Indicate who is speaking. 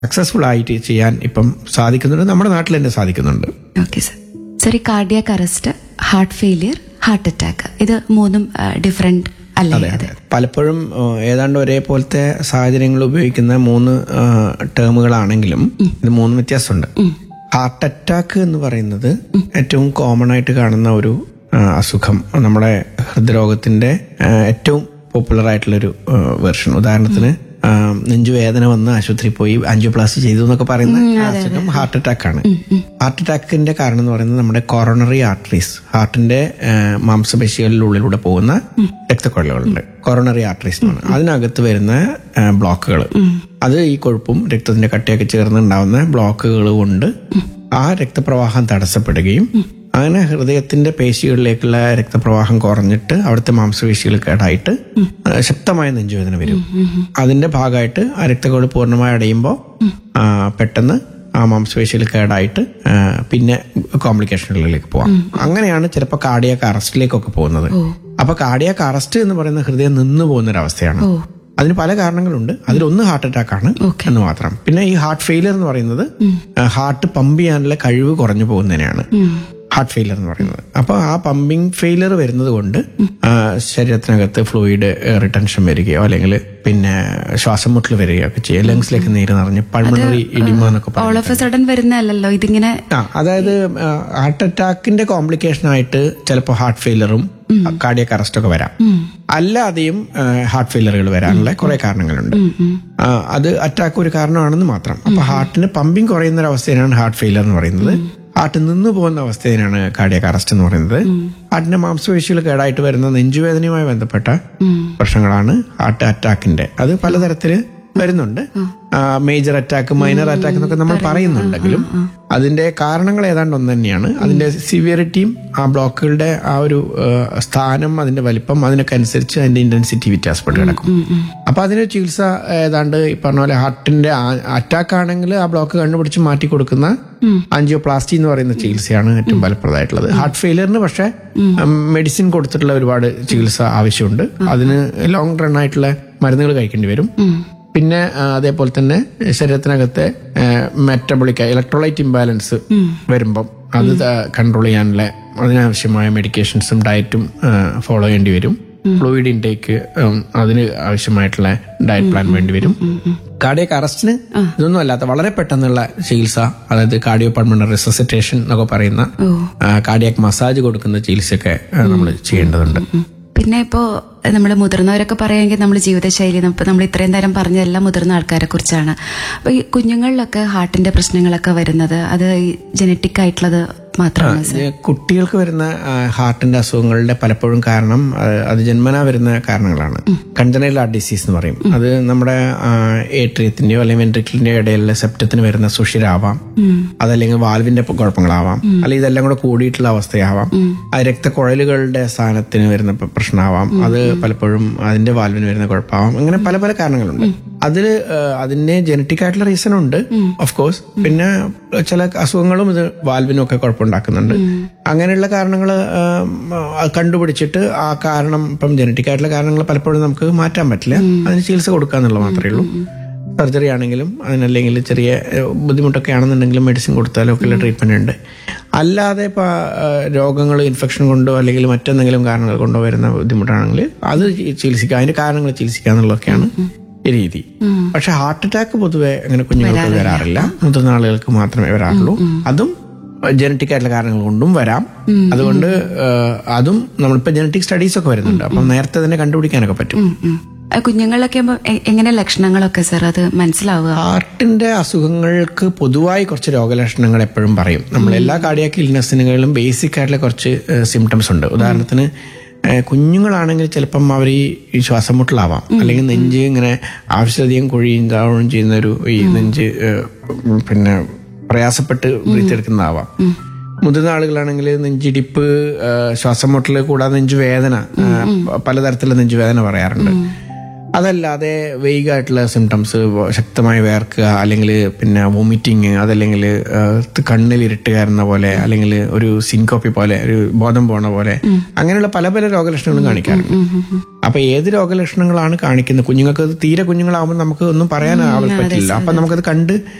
Speaker 1: Successful ആയിട്ട് ചെയ്യാൻ ഇപ്പം സാധിക്കുന്നുണ്ട് നമ്മുടെ നാട്ടിൽ തന്നെ സാധിക്കുന്നുണ്ട്
Speaker 2: ഓക്കെ സർ സർ ഈ cardiac arrest heart failure heart attack ഇത് മൂന്നും ഡിഫറെന്റ് അല്ലേ
Speaker 1: അതെ അതെ പലപ്പോഴും ഏഹ്, ഏതാണ്ട് ഒരേപോലത്തെ സാഹചര്യങ്ങൾ ഉപയോഗിക്കുന്ന മൂന്ന് ഏഹ്, ടേമുകളാണെങ്കിലും ഇത് മൂന്ന് വ്യത്യാസമുണ്ട് ഹാർട്ട് അറ്റാക്ക് എന്ന് പറയുന്നത് ഏറ്റവും കോമൺ ആയിട്ട് കാണുന്ന ഒരു ഏഹ്, അസുഖം നമ്മുടെ ഹൃദ്രോഗത്തിന്റെ ഏഹ്, ഏറ്റവും പോപ്പുലർ ആയിട്ടുള്ളൊരു വെർഷൻ ഉദാഹരണത്തിന് ഏഹ്, നെഞ്ചുവേദന വന്ന് ആശുപത്രിയിൽ പോയി ആൻജിയോപ്ലാസ്റ്റി ചെയ്തു എന്നൊക്കെ പറയുന്ന ആ അസുഖം ഹാർട്ട് അറ്റാക്ക് ആണ് ഹാർട്ട് അറ്റാക്കിന്റെ കാരണം എന്ന് പറയുന്നത് നമ്മുടെ കൊറോണറി ആർട്ടറീസ് ഹാർട്ടിന്റെ ഏഹ്, മാംസപേശികളിലുള്ളിലൂടെ പോകുന്ന രക്തക്കൊഴലുകളുണ്ട് കൊറോണറി ആർട്ടറീസ് എന്നാണ് അതിനകത്ത് വരുന്ന ബ്ലോക്കുകൾ അത് ഈ കൊഴുപ്പും രക്തത്തിന്റെ കട്ടിയൊക്കെ ചേർന്ന് ഉണ്ടാവുന്ന ബ്ലോക്കുകൾ കൊണ്ട് ആ രക്തപ്രവാഹം തടസ്സപ്പെടുകയും അങ്ങനെ ഹൃദയത്തിന്റെ പേശികളിലേക്കുള്ള രക്തപ്രവാഹം കുറഞ്ഞിട്ട് അവിടുത്തെ മാംസപേശികൾ കേടായിട്ട് ആ, ശക്തമായ നെഞ്ചുവേദന വരും അതിന്റെ ഭാഗമായിട്ട് ആ രക്തക്കൊഴൽ പൂർണ്ണമായി അടയുമ്പോൾ പെട്ടെന്ന് ആ മാംസപേശികൾ കേടായിട്ട് ആ, പിന്നെ കോംപ്ലിക്കേഷനുകളിലേക്ക് പോവാം അങ്ങനെയാണ് ചിലപ്പോൾ കാർഡിയാക്ക് അറസ്റ്റിലേക്കൊക്കെ പോകുന്നത് അപ്പൊ കാർഡിയാക്ക് അറസ്റ്റ് എന്ന് പറയുന്ന ഹൃദയം നിന്ന് പോകുന്ന ഒരു അവസ്ഥയാണ് അതിന് പല കാരണങ്ങളുണ്ട് അതിലൊന്ന് ഹാർട്ട് അറ്റാക്ക് ആണ് എന്ന് മാത്രം പിന്നെ ഈ ഹാർട്ട് ഫെയിലിയർ എന്ന് പറയുന്നത് ഹാർട്ട് പമ്പ് ചെയ്യാനുള്ള കഴിവ് കുറഞ്ഞു പോകുന്നതിനെയാണ് ഹാർട്ട് ഫെയിലിയർ എന്ന് പറയുന്നത് അപ്പോൾ ആ പമ്പിങ് ഫെയിലിയർ വരുന്നത് കൊണ്ട് ആ, ശരീരത്തിനകത്ത് ഫ്ലൂയിഡ് റിട്ടൻഷൻ വരികയോ അല്ലെങ്കിൽ പിന്നെ ശ്വാസം മുട്ടൽ വരികയോ ഒക്കെ ചെയ്യും ലങ്സിലേക്ക് നീര് നിറഞ്ഞ് പൾമണറി ഇടിമ എന്നൊക്കെ പറയും
Speaker 2: ഓൾ ഓഫ് എ സഡൻ വരുന്നതല്ലല്ലോ ഇതിങ്ങനെ
Speaker 1: ആ അതായത് ഹാർട്ട് അറ്റാക്കിന്റെ കോംപ്ലിക്കേഷൻ ആയിട്ട് ചിലപ്പോൾ ഹാർട്ട് ഫെയിലറും കാർഡിയക് അറസ്റ്റ് ഒക്കെ വരാം അല്ലാതെയും ഹാർട്ട് ഫെയിലറുകൾ വരാനുള്ള കുറെ കാരണങ്ങളുണ്ട് ആ, അത് അറ്റാക്ക് ഒരു കാരണമാണെന്ന് മാത്രം അപ്പൊ ഹാർട്ടിന് പമ്പിങ് കുറയുന്ന ഒരു അവസ്ഥയാണ് ഹാർട്ട് ഫെയിലർ എന്ന് പറയുന്നത് ഹാർട്ട് നിന്ന് പോകുന്ന അവസ്ഥയാണ് കാർഡിയക് അറസ്റ്റ് എന്ന് പറയുന്നത് ഹാർട്ടിന്റെ മാംസപേശികൾ കേടായിട്ട് വരുന്ന നെഞ്ചുവേദനയുമായി ബന്ധപ്പെട്ട പ്രശ്നങ്ങളാണ് ഹാർട്ട് അറ്റാക്കിന്റെ അത് പലതരത്തില് വരുന്നുണ്ട് മേജർ അറ്റാക്ക് മൈനർ അറ്റാക്ക് എന്നൊക്കെ നമ്മൾ പറയുന്നുണ്ടെങ്കിലും അതിന്റെ കാരണങ്ങൾ ഏതാണ്ട് ഒന്ന് തന്നെയാണ് അതിന്റെ സിവിയറിറ്റിയും ആ ബ്ലോക്കുകളുടെ ആ ഒരു ആ, സ്ഥാനം അതിന്റെ വലിപ്പം അതിനൊക്കെ അനുസരിച്ച് അതിന്റെ ഇന്റൻസിറ്റി വ്യത്യാസപ്പെട്ട് കിടക്കും അപ്പൊ അതിന് ചികിത്സ ഏതാണ്ട് ഈ പറഞ്ഞ പോലെ ഹാർട്ടിന്റെ അറ്റാക്ക് ആണെങ്കിൽ ആ ബ്ലോക്ക് കണ്ടുപിടിച്ച് മാറ്റി കൊടുക്കുന്ന ആൻജിയോപ്ലാസ്റ്റി എന്ന് പറയുന്ന ചികിത്സയാണ് ഏറ്റവും ഫലപ്രദമായിട്ടുള്ളത് ഹാർട്ട് ഫെയിലിയറിന് പക്ഷേ മെഡിസിൻ കൊടുത്തിട്ടുള്ള ഒരുപാട് ചികിത്സ ആവശ്യമുണ്ട് അതിന് ലോങ് റൺ ആയിട്ടുള്ള മരുന്നുകൾ കഴിക്കേണ്ടി വരും പിന്നെ ആ, അതേപോലെ തന്നെ ശരീരത്തിനകത്തെ മെറ്റബോളിക് ഇലക്ട്രോലൈറ്റ് ഇംബാലൻസ് വരുമ്പം അത് കൺട്രോൾ ചെയ്യാനുള്ള അതിനാവശ്യമായ മെഡിക്കേഷൻസും ഡയറ്റും ഫോളോ ചെയ്യേണ്ടി വരും ഫ്ലൂയിഡ് ഇൻടേക്ക് അതിന് ആവശ്യമായിട്ടുള്ള ഡയറ്റ് പ്ലാൻ വേണ്ടി വരും കാർഡിയക് അറസ്റ്റിന് ഇതൊന്നും അല്ലാത്ത വളരെ പെട്ടെന്നുള്ള ചികിത്സ അതായത് കാർഡിയോ പൾമണറി റെസസിറ്റേഷൻ എന്നൊക്കെ പറയുന്ന കാർഡിയാക് മസാജ് കൊടുക്കുന്ന ചികിത്സയൊക്കെ നമ്മൾ ചെയ്യേണ്ടതുണ്ട്
Speaker 2: പിന്നെ ഇപ്പോ നമ്മൾ മുതിർന്നവരൊക്കെ പറയുമെങ്കിൽ നമ്മൾ ജീവിതശൈലി ഇപ്പൊ നമ്മൾ ഇത്രയും നേരം പറഞ്ഞതെല്ലാം മുതിർന്ന ആൾക്കാരെ കുറിച്ചാണ് അപ്പൊ ഈ കുഞ്ഞുങ്ങളിലൊക്കെ ഹാർട്ടിന്റെ പ്രശ്നങ്ങളൊക്കെ വരുന്നത് അത് ജനറ്റിക് ആയിട്ടുള്ളത് മാത്രമാണ് സർ
Speaker 1: ഇത് കുട്ടികൾക്ക് വരുന്ന ആ, ഹാർട്ടിന്റെ അസുഖങ്ങളുടെ പലപ്പോഴും കാരണം ആ, അത് ജന്മനാ വരുന്ന കാരണങ്ങളാണ് കൺജനൈൽ ഹാർട്ട് ഡിസീസ് എന്ന് പറയും അത് നമ്മുടെ ഏട്രിയത്തിന്റെയോ അല്ലെങ്കിൽ വെൻട്രിക്കിളിന്റെയോ ഇടയിലുള്ള സെപ്റ്റത്തിന് വരുന്ന സുഷിരാവാം അതല്ലെങ്കിൽ വാൽവിന്റെ കുഴപ്പങ്ങളാവാം അല്ലെങ്കിൽ ഇതെല്ലാം കൂടെ കൂടിയിട്ടുള്ള അവസ്ഥയാവാം ആ രക്തക്കുഴലുകളുടെ സ്ഥാനത്തിന് വരുന്ന പ്ര- പ്രശ്നമാവാം അത് പലപ്പോഴും അതിന്റെ വാൽവിന് വരുന്ന കുഴപ്പമാവാം അങ്ങനെ പല പല കാരണങ്ങളുണ്ട് അതിൽ അതിന് ജനറ്റിക് ആയിട്ടുള്ള റീസൺ ഉണ്ട് ഓഫ് കോഴ്സ് പിന്നെ ചില അസുഖങ്ങളും ഇത് വാൽവിനും ഒക്കെ കുഴപ്പമുണ്ടാക്കുന്നുണ്ട് അങ്ങനെയുള്ള കാരണങ്ങൾ കണ്ടുപിടിച്ചിട്ട് ആ കാരണം ഇപ്പം ജനറ്റിക് ആയിട്ടുള്ള കാരണങ്ങൾ പലപ്പോഴും നമുക്ക് മാറ്റാൻ പറ്റില്ല അതിന് ചികിത്സ കൊടുക്കുക എന്നുള്ളത് മാത്രമേ ഉള്ളൂ സർജറി ആണെങ്കിലും അതിനല്ലെങ്കിൽ ചെറിയ ബുദ്ധിമുട്ടൊക്കെ ആണെന്നുണ്ടെങ്കിലും മെഡിസിൻ കൊടുത്താലും ഒക്കെ ട്രീറ്റ്മെന്റ് ഉണ്ട് അല്ലാതെ ഇപ്പൊ രോഗങ്ങൾ ഇൻഫെക്ഷൻ കൊണ്ടോ അല്ലെങ്കിൽ മറ്റെന്തെങ്കിലും കാരണങ്ങൾ കൊണ്ടോ വരുന്ന ബുദ്ധിമുട്ടാണെങ്കിൽ അത് ചി- ചികിത്സിക്കുക അതിന്റെ കാരണങ്ങൾ ചികിത്സിക്കുക എന്നുള്ളതൊക്കെയാണ് ഈ രീതി പക്ഷെ ഹാർട്ട് അറ്റാക്ക് പൊതുവെ അങ്ങനെ കുഞ്ഞുങ്ങൾക്ക് വരാറില്ല മുതിർന്ന ആളുകൾക്ക് മാത്രമേ വരാറുള്ളൂ അതും ജനറ്റിക് ആയിട്ടുള്ള കാരണങ്ങൾ കൊണ്ടും വരാം അതുകൊണ്ട് ഏഹ്, അതും നമ്മളിപ്പോ ജനറ്റിക് സ്റ്റഡീസ് ഒക്കെ വരുന്നുണ്ട് അപ്പം നേരത്തെ തന്നെ കണ്ടുപിടിക്കാനൊക്കെ പറ്റും
Speaker 2: ഉം, ഉം. ആ കുഞ്ഞുങ്ങളിലൊക്കെ ആകുമ്പോ എ- എങ്ങനെ ലക്ഷണങ്ങളൊക്കെ സർ അത് മനസ്സിലാവുക
Speaker 1: ഹാർട്ടിന്റെ അസുഖങ്ങൾക്ക് പൊതുവായി കുറച്ച് രോഗലക്ഷണങ്ങൾ എപ്പോഴും പറയും നമ്മൾ എല്ലാ കാർഡിയാക്ക് ഇൽനെസ്സിനുകളിലും ബേസിക് ആയിട്ടുള്ള കുറച്ച് സിംറ്റംസ് ഉണ്ട് ഉദാഹരണത്തിന് ഏഹ്, കുഞ്ഞുങ്ങളാണെങ്കിൽ ചിലപ്പം അവർ ഈ ഈ ശ്വാസം മുട്ടലാവാം അല്ലെങ്കിൽ നെഞ്ച് ഇങ്ങനെ ആവശ്യധികം കുഴിയും താഴുകയും ചെയ്യുന്ന ഒരു ഈ നെഞ്ച് ഏഹ്, ഉം, പിന്നെ പ്രയാസപ്പെട്ട് ബ്രീത്തെടുക്കുന്നതാവാം മുതിർന്ന ആളുകളാണെങ്കിൽ നെഞ്ചിടിപ്പ് ഏഹ്, ശ്വാസം മുട്ടൽ കൂടാതെ നെഞ്ചുവേദന ഏഹ്, പലതരത്തിലുള്ള നെഞ്ചുവേദന പറയാറുണ്ട് അതല്ലാതെ വൈകായിട്ടുള്ള സിംറ്റംസ് ശക്തമായി വേർക്കുക അല്ലെങ്കിൽ പിന്നെ വോമിറ്റിങ് അതല്ലെങ്കിൽ കണ്ണിൽ ഇരുട്ടുക എന്ന പോലെ അല്ലെങ്കിൽ ഒരു സിൻകോപ്പി പോലെ ഒരു ബോധം പോണ പോലെ അങ്ങനെയുള്ള പല പല രോഗലക്ഷണങ്ങളും കാണിക്കാറുണ്ട് അപ്പൊ ഏത് രോഗലക്ഷണങ്ങളാണ് കാണിക്കുന്നത് കുഞ്ഞുങ്ങൾക്ക് അത് തീരെ കുഞ്ഞുങ്ങളാവുമ്പോൾ നമുക്ക് ഒന്നും പറയാൻ ആവാൻ പറ്റില്ല അപ്പൊ നമുക്കത് കണ്ട്